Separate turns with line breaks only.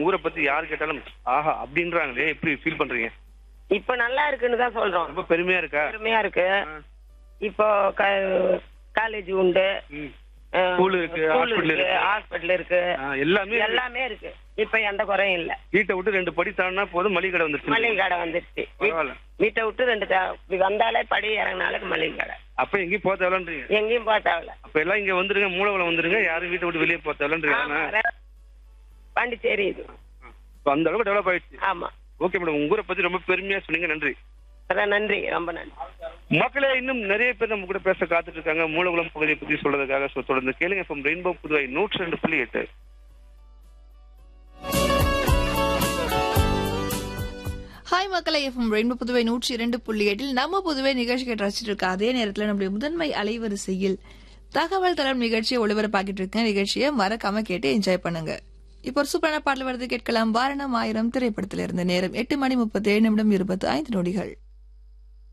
உங்க ஊரை பத்தி யார் கேட்டாலும் ஆஹா அப்படின்றாங்களே எப்படி ஃபீல் பண்றீங்க
இப்ப நல்லா இருக்குன்னு தான் சொல்றோம்
ரொம்ப பெருமையா இருக்கா
பெருமையா இருக்கு
ஆ.
இப்போ காலேஜ் உண்டு
ம்.
அஹ்,
School இருக்கு,
school
hospital
இருக்கு
இருக்கு.
ஹாஸ்பிட்டல் இருக்கு
ஆ, எல்லாமே இருக்கு.
எல்லாமே இருக்கு இப்ப எந்த குறையும் இல்ல
வீட்டை விட்டு ரெண்டு படி தாண்டினா போதும் மளிகை கடை வந்துருச்சு
மளிகை கடை வந்துருச்சு வீட்-
பரவாயில்ல.
வீட்டை விட்டு ரெண்டு தா- இப்படி வந்தாலே படி இறங்கினாலே மளிகை கடை
அப்ப எங்கேயும் போக தேவையில்லைன்றீங்க
எங்கேயும் போக தேவையில்ல
அப்ப எல்லாம் இங்க வந்துருங்க மூலவளம் வந்துருங்க யாரும் வீட்டை விட்டு வெளியே போக தேவையில்லைன்றீங்க
ஆமா, ர- பாண்டிச்சேரி இது
இப்ப அந்த அளவுக்கு டெவலப் ஆயிடுச்சு
ஆமா
ஓகே மேடம் உங்க ஊரை பத்தி ரொம்ப பெருமையா சொன்னீங்க நன்றி
அதான் நன்றி ரொம்ப நன்றி
மக்களே இன்னும் நிறைய பேர் நம்ம கூட பேச காத்துட்டு இருக்காங்க மூலகுளம் பகுதியை பத்தி சொல்றதுக்காக So, தொடர்ந்து கேளுங்க இப்போ ரெயின்போ புதுவை நூற்றி ரெண்டு புள்ளி எட்டு
ஹாய் மக்களை எஃப்எம் ரெயின்போ புதுவை நூற்றி இரண்டு புள்ளி எட்டில் நம்ம புதுவை நிகழ்ச்சி கேட்டு ரசிச்சிட்டு இருக்க அதே நேரத்தில் நம்முடைய முதன்மை அலைவரிசையில் தகவல் தளம் நிகழ்ச்சியை ஒளிபரப்பாக்கிட்டு இருக்கேன் நிகழ்ச்சியை மறக்காம கேட்டு என்ஜாய் பண்ணுங்க இப்போ ஒரு சூப்பரான பாடல் வருது கேட்கலாம் வாரணம் ஆயிரம் திரைப்படத்திலிருந்து நேரம் எட்டு மணி முப்பத்தி ஏழு நிமிடம் இருபத்தி ஐந்து நொடிகள்